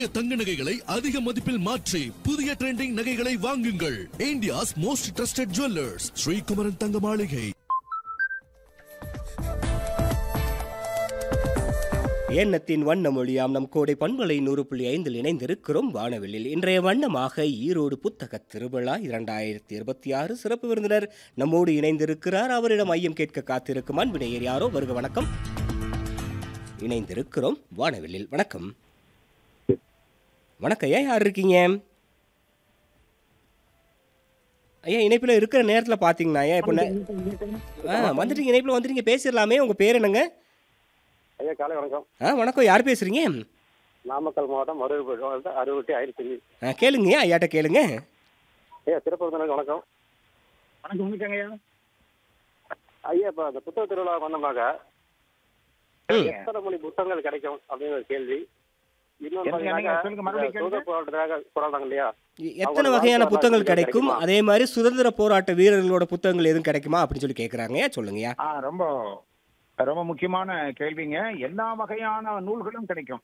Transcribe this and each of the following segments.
தங்க நகைகளை அதிக மதிப்பில் மாற்றி புதிய ட்ரெண்டிங் நகைகளை வாங்குங்கள் India's most trusted jewellers Srikumaran Thanga Maligai எண்ணத்தின் வண்ண மொழியாம் நம் கோடை பண்பலை நூறு புள்ளி ஐந்தில் இணைந்திருக்கிறோம் வானவெளியில் இன்றைய வண்ணமாக ஈரோடு புத்தக திருவிழா இரண்டாயிரத்தி இருபத்தி ஆறு சிறப்பு விருந்தினர் நம்மோடு இணைந்திருக்கிறார் அவரிடம் ஐயம் கேட்க காத்திருக்கும் அன்பினையர் யாரோ வருக வணக்கம் இணைந்திருக்கிறோம் வானவெளியில் வணக்கம் வணக்கம் ஐயா யார் இருக்கீங்க ஐயா இணைப்பில் இருக்கிற நேரத்தில் பார்த்தீங்கன்னா ஐயா இப்போ நே- ஆ வந்துட்டீங்க இணைப்பில் வந்துட்டீங்க பேசிடலாமே உங்கள் பேர் என்னங்க ஐயா காலை வணக்கம் ஆ வணக்கம் யார் பேசுகிறீங்க நாமக்கல் மாவட்டம் மருவப்பட்டி மாவட்டம் அறுபத்தி ஆயிரத்தி ஆ கேளுங்க ஐயாட்ட கேளுங்க ஐயா சிறப்பு விருந்தினருக்கு வணக்கம் வணக்கம் வணக்கங்க ஐயா ஐயா இப்போ அந்த புத்தக திருவிழா வந்தோம்னாக்க எத்தனை மணி புத்தகங்கள் கிடைக்கும் அப்படின்னு ஒரு கேள்வி இன்னொன்று என்னங்க, நீங்க சொல்லுங்க, மறுபடியும் பார்த்தீங்கன்னா சுதந்திர போராட்டத்துக்காக போராடுறாங்க இல்லையா எ- எத்தனை அவங்க வகையான வாழ்க்கை புத்தகங்கள் வரலாறு கிடைக்கும் கிடைக்குமா? அதே மாதிரி சுதந்திர போராட்ட வீரர்களோட புத்தகங்கள் எதுவும் கிடைக்குமா அப்படின்னு சொல்லி கேட்குறாங்க சொல்லுங்கய்யா ஆ ரொம்ப ரொம்ப முக்கியமான கேள்விங்க எல்லா வகையான நூல்களும் கிடைக்கும்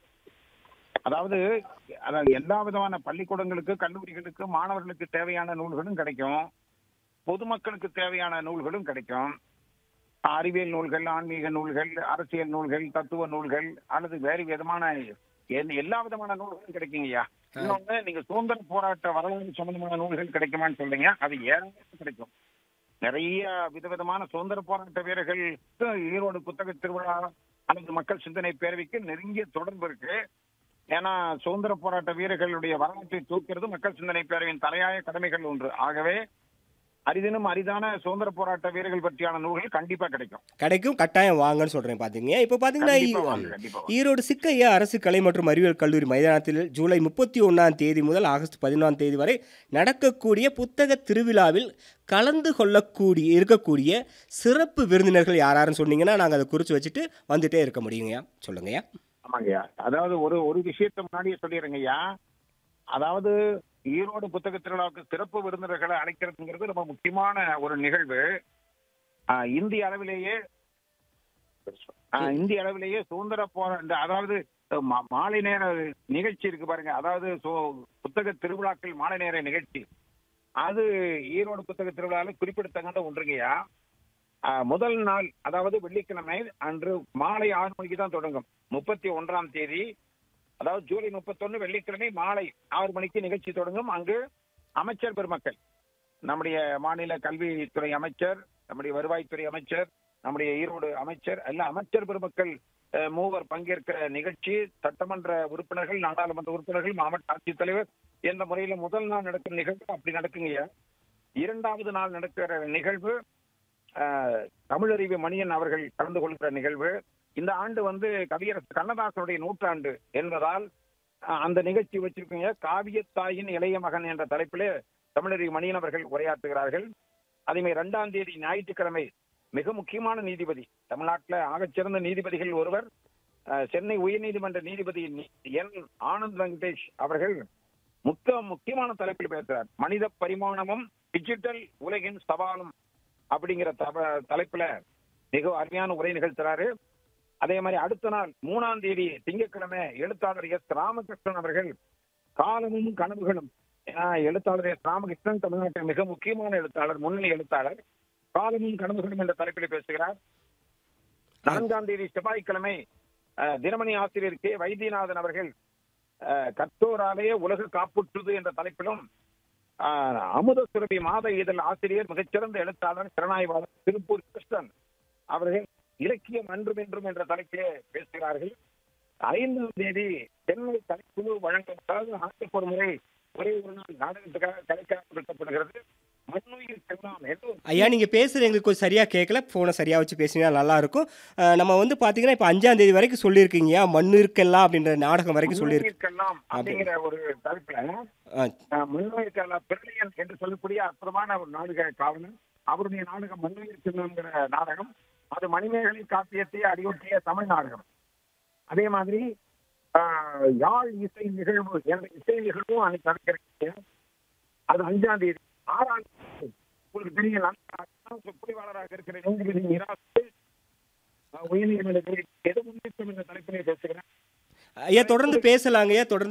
அதாவது அதாவது எல்லா விதமான பள்ளிக்கூடங்களுக்கு கல்லூரிகளுக்கு மாணவர்களுக்கு தேவையான நூல்களும் கிடைக்கும் பொதுமக்களுக்கு தேவையான நூல்களும் கிடைக்கும் அறிவியல் நூல்கள் ஆன்மீக நூல்கள் அரசியல் நூல்கள் தத்துவ நூல்கள் அல்லது வேறு விதமான எந்த- எல்லா விதமான நூல்களும் கிடைக்குங்கய்யா இன்னொன்னு நீங்க சுதந்திர போராட்ட வரலாறு சம்பந்தமான நூல்கள் கிடைக்குமான்னு சொல்றீங்க அது ஏராளமாக கிடைக்கும் நிறைய விதவிதமான சுதந்திர போராட்ட வீரர்கள் ஈரோடு புத்தக திருவிழா அல்லது மக்கள் சிந்தனை பேரவைக்கு நெருங்கிய தொடர்பு இருக்கு ஏன்னா சுதந்திர போராட்ட வீரர்களுடைய வரலாற்றை தூக்கிறது மக்கள் சிந்தனை பேரவையின் தலையாய கடமைகள் ஒன்று ஆகவே அரிதினும் அரிதான சுதந்திர போராட்ட வீரர்கள் பற்றியான நூல்கள் கண்டிப்பா கிடைக்கும் கிடைக்கும் கட்டாயம் வாங்கன்னு சொல்றேன் பாத்தீங்க இப்போ பாத்தீங்கன்னா கண்டிப்பா ஈ- வாங்க, கண்டிப்பா வாங்க. ஈரோடு சிக்கையா அரசு கலை மற்றும் அறிவியல் கல்லூரி மைதானத்தில் ஜூலை முப்பத்தி ஒன்றாம் தேதி முதல் ஆகஸ்ட் பதினொன்றாம் தேதி வரை நடக்கக்கூடிய புத்தக திருவிழாவில் கலந்து கொள்ளக்கூடிய இருக்கக்கூடிய சிறப்பு விருந்தினர்கள் யாராருன்னு சொன்னீங்கன்னா நாங்கள் அதை குறித்து வச்சுட்டு வந்துட்டே இருக்க முடியுங்கய்யா சொல்லுங்கய்யா ஆமாங்கய்யா அதாவது ஒரு ஒரு விஷயத்தை முன்னாடியே சொல்லிடுறேங்கய்யா அதாவது ஈரோடு புத்தக திருவிழாவுக்கு சிறப்பு விருந்தினர்களை அழைக்கிறதுங்கிறது ரொம்ப முக்கியமான ஒரு நிகழ்வு ஆஹ் இந்திய அளவிலேயே ஆஹ் இந்திய அளவிலேயே சுதந்திர போற இந்த அதாவது மா- மாலை நேர நிகழ்ச்சி இருக்கு பாருங்க அதாவது சு- புத்தக திருவிழாக்கள் மாலை நேர நிகழ்ச்சி அது ஈரோடு புத்தக திருவிழாவில் குறிப்பிடத்தகுந்த ஒன்றுங்கய்யா ஆஹ் முதல் நாள் அதாவது வெள்ளிக்கிழமை அன்று மாலை ஆறு மணிக்கு தான் தொடங்கும் முப்பத்தி ஒன்றாம் தேதி அதாவது ஜூலை முப்பத்தொன்னு வெள்ளிக்கிழமை மாலை ஆறு மணிக்கு நிகழ்ச்சி தொடங்கும் அங்கு அமைச்சர் பெருமக்கள் நம்முடைய மாநில கல்வித்துறை அமைச்சர் நம்முடைய வருவாய்த்துறை அமைச்சர் நம்முடைய ஈரோடு அமைச்சர் எல்லா அமைச்சர் பெருமக்கள் அஹ், மூவர் பங்கேற்கிற நிகழ்ச்சி சட்டமன்ற உறுப்பினர்கள் நாடாளுமன்ற உறுப்பினர்கள் மாவட்ட ஆட்சித்தலைவர் என்ற முறையில முதல் நாள் நடக்கிற நிகழ்வு அப்படி நடக்குங்கய்யா இரண்டாவது நாள் நடக்கிற நிகழ்வு அஹ், தமிழறிவு மணியன் அவர்கள் கலந்து கொள்கிற நிகழ்வு இந்த ஆண்டு வந்து கவியரசு கண்ணதாசனுடைய நூற்றாண்டு என்பதால் அஹ், அந்த நிகழ்ச்சி வச்சிருக்கீங்க காவியத்தாயின் இளைய மகன் என்ற தலைப்பிலே தமிழறிவு மணியன் அவர்கள் உரையாற்றுகிறார்கள் அதேமாதிரி இரண்டாம் தேதி ஞாயிற்றுக்கிழமை மிக முக்கியமான நீதிபதி தமிழ்நாட்டில் ஆகச்சிறந்த நீதிபதிகள் ஒருவர் அஹ், சென்னை உயர்நீதிமன்ற நீதிபதி நி- என் ஆனந்த் வெங்கடேஷ் அவர்கள் முக்க முக்கியமான தலைப்பில் பேசுறார் மனித பரிமாணமும் டிஜிட்டல் உலகின் சவாலும் அப்படிங்கிற தப- தலைப்புல மிக அருமையான உரை நிகழ்த்துறாரு அதே மாதிரி அடுத்த நாள் மூணாம் தேதி திங்கட்கிழமை எழுத்தாளர் எஸ் ராமகிருஷ்ணன் அவர்கள் காலமும் கனவுகளும் ஏன்னா எழுத்தாளர் எஸ் ராமகிருஷ்ணன் தமிழ்நாட்டில் மிக முக்கியமான எழுத்தாளர் முன்னணி எழுத்தாளர் காலமும் கனவுகளும் என்ற தலைப்பில் பேசுகிறார் நான்காம் தேதி செவ்வாய்க்கிழமை அஹ், தினமணி ஆசிரியர் கே வைத்தியநாதன் அவர்கள் அஹ், கற்றோராலே உலகு காப்புற்றுது என்ற தலைப்பிலும் ஆஹ், அமுத சுரபி மாத இதழ் ஆசிரியர் மிகச்சிறந்த எழுத்தாளர் திறனாய்வாளர் திருப்பூர் கிருஷ்ணன் அவர்கள் இலக்கியம் அன்றும் என்றும் என்ற தலைப்பிலே பேசுகிறார்கள் ஐந்தாம் தேதி சென்னை கலைக்குழு வழங்கும் அதாவது ஆண்டுக்கு ஒரு முறை ஒரே ஒரு நாள் நாடகத்துக்காக கலைக்காக கொடுக்கப்படுகிறது மண்ணுயிர் செல்லாம் என்று ஒரு ஐயா நீங்கள் பேசுகிறது எங்களுக்கு கொஞ்சம் சரியாக கேட்கல ஃபோனை சரியாக வச்சு பேசினீங்கன்னா நல்லாயிருக்கும் அஹ், நம்ம வந்து பார்த்தீங்கன்னா இப்போ அஞ்சாம் தேதி வரைக்கும் சொல்லியிருக்கீங்க மண்ணு இருக்கலாம் அப்படின்ற நாடகம் வரைக்கும் சொல்லியிருக்கு மண்ணுயிர்க்கெல்லாம் அப்படிங்கிற ஒரு தலைப்புல ஆ, ஆஹ், மண்ணுயிர்க்கெல்லாம் பிள்ளையன் என்று சொல்லக்கூடிய அற்புதமான ஒரு நாடக காவலன் அவருடைய நாடகம் மண்ணுயிர் செல்லம்ங்கிற நாடகம் அது மணிமேகலை காப்பியத்தை அடியொட்டிய தமிழ் நாடகம் அதே மாதிரி ஆஹ், யாழ் இசை நிகழ்வு என்ற இசை நிகழ்வும் அன்னைக்கு நடக்கிறது அது அஞ்சாம் தேதி ஆறாம் தேதி உங்களுக்கு தெரியும் நான் சொற்பொழிவாளராக இருக்கிற நீதிபதி நிராசு உயர்நீதிமன்றத்தில் எது முன்னேற்றம் என்ற தலைப்பிலே பேசுகிறேன் ஐயா தொடர்ந்து பேசலாங்க ஐயா தொடர்ந்து